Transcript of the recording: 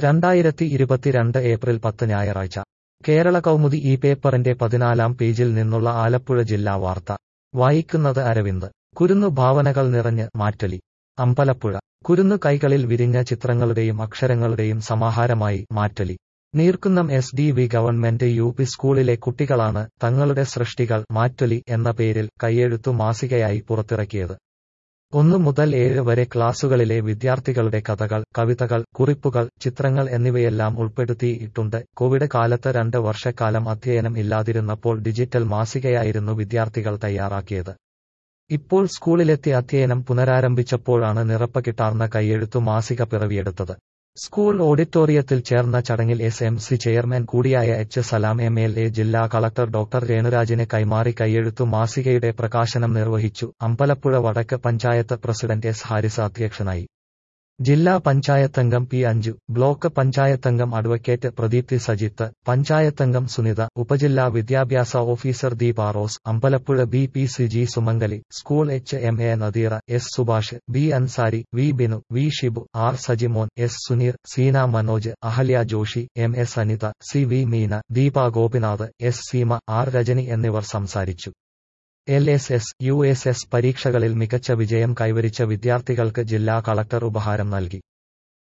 രണ്ടായിരത്തി ഇരുപത്തിരണ്ട് ഏപ്രിൽ പത്ത് ഞായറാഴ്ച കേരള കൗമുദി ഈ പേപ്പറിന്റെ പതിനാലാം പേജിൽ നിന്നുള്ള ആലപ്പുഴ ജില്ലാ വാർത്ത വായിക്കുന്നത് അരവിന്ദ് കുരുന്നു ഭാവനകൾ നിറഞ്ഞ് മാറ്റലി അമ്പലപ്പുഴ കുരുന്നു കൈകളിൽ വിരിഞ്ഞ ചിത്രങ്ങളുടെയും അക്ഷരങ്ങളുടെയും സമാഹാരമായി മാറ്റലി Neerkunnam S D V government U P സ്കൂളിലെ കുട്ടികളാണ് തങ്ങളുടെ സൃഷ്ടികൾ മാറ്റൊലി എന്ന പേരിൽ കൈയെഴുത്തു മാസികയായി പുറത്തിറക്കിയത് ഒന്നു മുതൽ ഏഴ് വരെ ക്ലാസുകളിലെ വിദ്യാർത്ഥികളുടെ കഥകൾ കവിതകൾ കുറിപ്പുകൾ ചിത്രങ്ങൾ എന്നിവയെല്ലാം ഉൾപ്പെടുത്തിയിട്ടുണ്ട് കോവിഡ് കാലത്ത് രണ്ട് വർഷക്കാലം അധ്യയനം ഇല്ലാതിരുന്നപ്പോൾ ഡിജിറ്റൽ മാസികയായിരുന്നു വിദ്യാർത്ഥികൾ തയ്യാറാക്കിയത് ഇപ്പോൾ സ്കൂളിലെത്തി അധ്യയനം പുനരാരംഭിച്ചപ്പോഴാണ് നിറപ്പകിട്ടാർന്ന കൈയെഴുത്തു മാസിക പിറവിയെടുത്തത് സ്കൂൾ ഓഡിറ്റോറിയത്തിൽ ചേർന്ന ചടങ്ങിൽ എസ് എം സി ചെയർമാൻ കൂടിയായ H Salam M L A ജില്ലാ കളക്ടർ ഡോക്ടർ രേണുരാജിന് കൈമാറി കൈയെഴുത്തു മാസികയുടെ പ്രകാശനം നിർവഹിച്ചു അമ്പലപ്പുഴ വടക്ക് പഞ്ചായത്ത് പ്രസിഡന്റ് എസ് ഹാരിസ് അധ്യക്ഷനായി ജില്ലാ പഞ്ചായത്തംഗം പി അഞ്ചു ബ്ലോക്ക് പഞ്ചായത്തംഗം അഡ്വക്കേറ്റ് പ്രദീപ്തി സജിത്ത് പഞ്ചായത്തംഗം സുനിത ഉപജില്ലാ വിദ്യാഭ്യാസ officer Deepa Rose Ambalappuzha B P C G Sumangali school H M A Nadeera S Subhash B Ansari V Binu V Shibu R Sajimon S Suneer Seena Manoj Ahalya Joshi M S Anitha C V Meena Deepa Gopinath S Seema R Rajani എന്നിവർ സംസാരിച്ചു L S S U S S പരീക്ഷകളിൽ മികച്ച വിജയം കൈവരിച്ച വിദ്യാർത്ഥികൾക്ക് ജില്ലാ കളക്ടർ ഉപഹാരം നൽകി